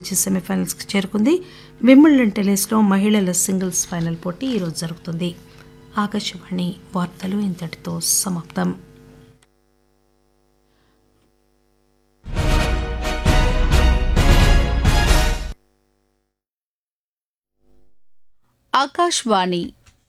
match సెమీఫైనల్స్కి చేరుకుంది Wimbledon టెన్నిస్లో మహిళల singles final పోటీ ఈరోజు జరుగుతుంది ఆకాశవాణి వార్తలు ఇంతటితో సమాప్తం ఆకాశవాణి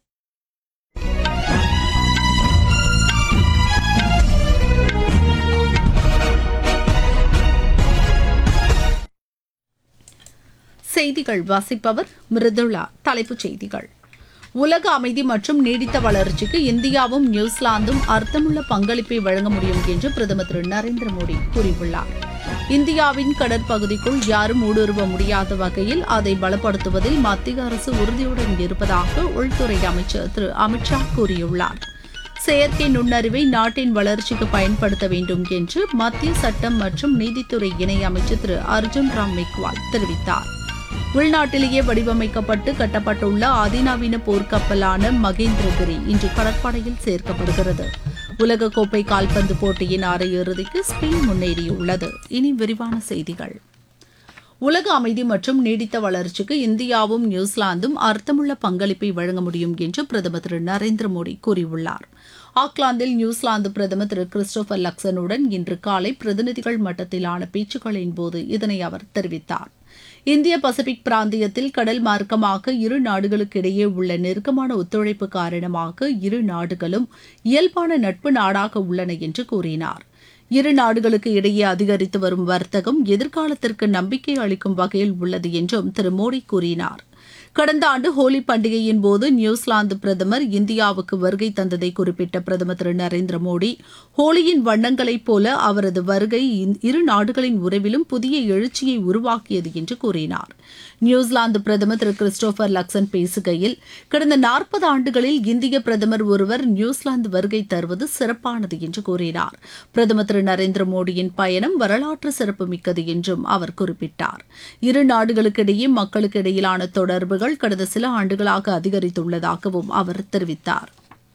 செய்திகள் வாசிப்பவர் மிருதுளா தலைப்புச் செய்திகள் உலக அமைதி மற்றும் நீடித்த வளர்ச்சிக்கு இந்தியாவும் நியூசிலாந்தும் அர்த்தமுள்ள பங்களிப்பை வழங்க முடியும் என்று பிரதமர் திரு நரேந்திர மோடி கூறியுள்ளார் இந்தியாவின் கடற்பகுதிக்குள் யாரும் ஊடுருவ முடியாத வகையில் அதை பலப்படுத்துவதில் மத்திய அரசு உறுதியுடன் இருப்பதாக உள்துறை அமைச்சர் திரு அமித்ஷா கூறியுள்ளார் செயற்கை நுண்ணறிவை நாட்டின் வளர்ச்சிக்கு பயன்படுத்த வேண்டும் என்று மத்திய சட்டம் மற்றும் நீதித்துறை இணையமைச்சர் திரு அர்ஜுன் ராம் மெக்வால் தெரிவித்தார் உள்நாட்டிலேயே வடிவமைக்கப்பட்டு கட்டப்பட்டுள்ள அதிநவீன போர்க்கப்பலான மகேந்திரகிரி இன்று கடற்படையில் சேர்க்கப்படுகிறது உலகக்கோப்பை கால்பந்து போட்டியின் அரையிறுதிக்கு ஸ்பெயின் முன்னேறியுள்ளது இனி விரிவான செய்திகள் உலக அமைதி மற்றும் நீடித்த வளர்ச்சிக்கு இந்தியாவும் நியூசிலாந்தும் அர்த்தமுள்ள பங்களிப்பை வழங்க முடியும் என்று பிரதமர் திரு நரேந்திர மோடி கூறியுள்ளார் ஆக்லாந்தில் நியூசிலாந்து பிரதமர் திரு கிறிஸ்டோபர் லக்சனுடன் இன்று காலை பிரதிநிதிகள் மட்டத்திலான பேச்சுக்களின் போது இதனை அவர் தெரிவித்தார் இந்திய பசிபிக் பிராந்தியத்தில் கடல் மார்க்கமாக இரு நாடுகளுக்கிடையே உள்ள நெருக்கமான ஒத்துழைப்பு காரணமாக இரு நாடுகளும் இயல்பான நட்பு நாடாக உள்ளன என்று கூறினார் இரு நாடுகளுக்கு இடையே அதிகரித்து வரும் வர்த்தகம் எதிர்காலத்திற்கு நம்பிக்கை அளிக்கும் வகையில் உள்ளது என்றும் திரு மோடி கூறினார் கடந்த ஆண்டு ஹோலி பண்டிகையின் போது நியூசிலாந்து பிரதமர் இந்தியாவுக்கு வருகை தந்ததை குறிப்பிட்ட பிரதமர் திரு நரேந்திர மோடி ஹோலியின் வண்ணங்களைப் போல அவரது வருகை இரு நாடுகளின் உறவிலும் புதிய எழுச்சியை உருவாக்கியது என்று கூறினார் நியூசிலாந்து பிரதமர் திரு கிறிஸ்டோபர் லக்சன் பேசுகையில் கடந்த நாற்பது ஆண்டுகளில் இந்திய பிரதமர் ஒருவர் நியூசிலாந்து வருகை தருவது சிறப்பானது என்று கூறினார் பிரதமர் திரு நரேந்திர மோடியின் பயணம் வரலாற்று சிறப்புமிக்கது என்றும் அவர் குறிப்பிட்டார் இரு நாடுகளுக்கிடையே மக்களுக்கு இடையிலான தொடர்புகள் கடந்த சில ஆண்டுகளாக அதிகரித்துள்ளதாகவும் அவர் தெரிவித்தார்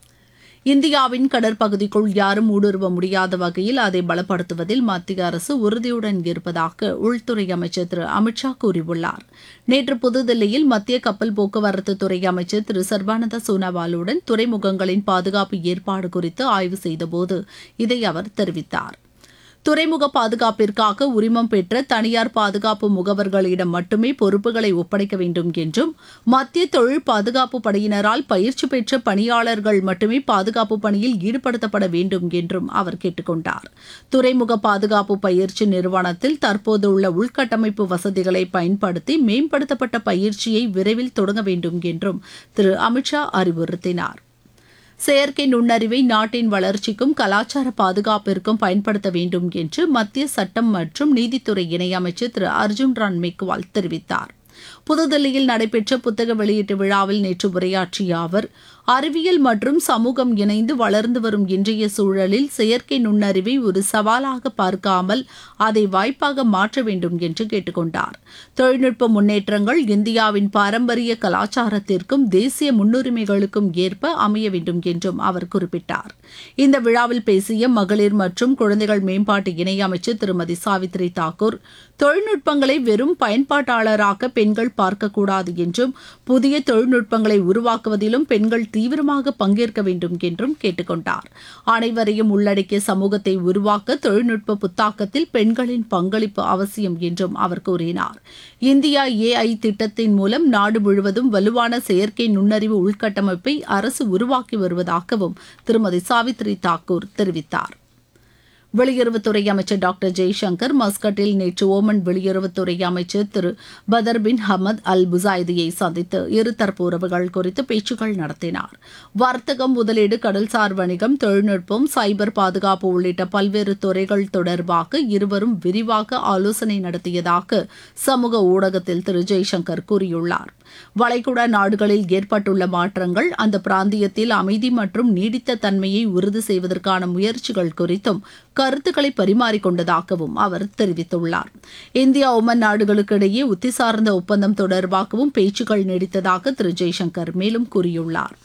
இந்தியாவின் கடற்பகுதிக்குள் யாரும் ஊடுருவ முடியாத வகையில் அதை பலப்படுத்துவதில் மத்திய அரசு உறுதியுடன் இருப்பதாக உள்துறை அமைச்சர் திரு அமித்ஷா கூறியுள்ளார் நேற்று புதுதில்லியில் மத்திய கப்பல் போக்குவரத்து துறை அமைச்சர் திரு சர்பானந்த சோனாவாலுடன் துறைமுகங்களின் பாதுகாப்பு ஏற்பாடு குறித்து ஆய்வு செய்தபோது இதை அவர் தெரிவித்தார் துறைமுக பாதுகாப்பிற்காக உரிமம் பெற்ற தனியார் பாதுகாப்பு முகவர்களிடம் மட்டுமே பொறுப்புகளை ஒப்படைக்க வேண்டும் என்றும் மத்திய தொழில் பாதுகாப்பு படையினரால் பயிற்சி பெற்ற பணியாளர்கள் மட்டுமே பாதுகாப்பு பணியில் ஈடுபடுத்தப்பட வேண்டும் என்றும் அவர் கேட்டுக்கொண்டார் துறைமுக பாதுகாப்பு பயிற்சி நிறுவனத்தில் தற்போதுள்ள உள்கட்டமைப்பு வசதிகளை பயன்படுத்தி மேம்படுத்தப்பட்ட பயிற்சியை விரைவில் தொடங்க வேண்டும் என்றும் திரு அமித்ஷா அறிவுறுத்தினார் செயற்கை நுண்ணறிவை நாட்டின் வளர்ச்சிக்கும் கலாச்சார பாதுகாப்பிற்கும் பயன்படுத்த வேண்டும் என்று மத்திய சட்டம் மற்றும் நீதித்துறை இணையமைச்சர் திரு அர்ஜுன் ராம் மெக்வால் தெரிவித்தார் புதுதில்லியில் நடைபெற்ற புத்தக வெளியீட்டு விழாவில் நேற்று உரையாற்றிய அவர் அறிவியல் மற்றும் சமூகம் இணைந்து வளர்ந்து வரும் இன்றைய சூழலில் செயற்கை நுண்ணறிவை ஒரு சவாலாக பார்க்காமல் அதை வாய்ப்பாக மாற்ற வேண்டும் என்று கேட்டுக்கொண்டார் தொழில்நுட்ப முன்னேற்றங்கள் இந்தியாவின் பாரம்பரிய கலாச்சாரத்திற்கும் தேசிய முன்னுரிமைகளுக்கும் ஏற்ப அமைய வேண்டும் என்றும் அவர் குறிப்பிட்டார் இந்த விழாவில் பேசிய மகளிர் மற்றும் குழந்தைகள் மேம்பாட்டு இணையமைச்சர் திருமதி சாவித்ரி தாக்கூர் தொழில்நுட்பங்களை வெறும் பயன்பாட்டாளராக பெண்கள் பார்க்கக்கூடாது என்றும் புதிய தொழில்நுட்பங்களை உருவாக்குவதிலும் பெண்கள் தீவிரமாக பங்கேற்க வேண்டும் என்றும் கேட்டுக்கொண்டார் அனைவரையும் உள்ளடக்கிய சமூகத்தை உருவாக்க தொழில்நுட்ப புத்தாக்கத்தில் பெண்களின் பங்களிப்பு அவசியம் என்றும் அவர் கூறினார் இந்தியா ஏஐ திட்டத்தின் மூலம் நாடு முழுவதும் வலுவான செயற்கை நுண்ணறிவு உள்கட்டமைப்பை அரசு உருவாக்கி வருவதாகவும் திருமதி சாவித்ரி தாக்கூர் தெரிவித்தார் வெளியுறவுத்துறை அமைச்சர் டாக்டர் ஜெய்சங்கர் மஸ்கட்டில் நேற்று ஓமன் வெளியுறவுத்துறை அமைச்சர் திரு பதர் பின் ஹமத் அல் புசாய்தியை சந்தித்து இருதரப்பு உறவுகள் குறித்து பேச்சுக்கள் நடத்தினார் வர்த்தகம் முதலீடு கடல்சார் வணிகம் தொழில்நுட்பம் சைபர் பாதுகாப்பு உள்ளிட்ட பல்வேறு துறைகள் தொடர்பாக இருவரும் விரிவாக ஆலோசனை நடத்தியதாக சமூக ஊடகத்தில் திரு ஜெய்சங்கர் கூறியுள்ளார் வளைகுடா நாடுகளில் ஏற்பட்டுள்ள மாற்றங்கள் அந்த பிராந்தியத்தில் அமைதி மற்றும் நீடித்த தன்மையை உறுதி செய்வதற்கான முயற்சிகள் குறித்தும் கருத்துக்களை பரிமாறிக்கொண்டதாகவும் அவர் தெரிவித்துள்ளார் இந்தியா ஒமன் நாடுகளுக்கு இடையே உத்தி சார்ந்த ஒப்பந்தம் தொடர்பாகவும் பேச்சுக்கள் நீடித்ததாக திரு ஜெய்சங்கர் மேலும் கூறியுள்ளார்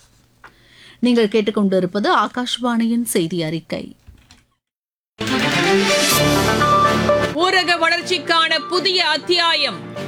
நீங்கள் கேட்டுக்கொண்டிருப்பது ஆகாஷ்வாணியின் செய்தி அறிக்கை ஊரக வளர்ச்சிக்கான புதிய அத்தியாயம்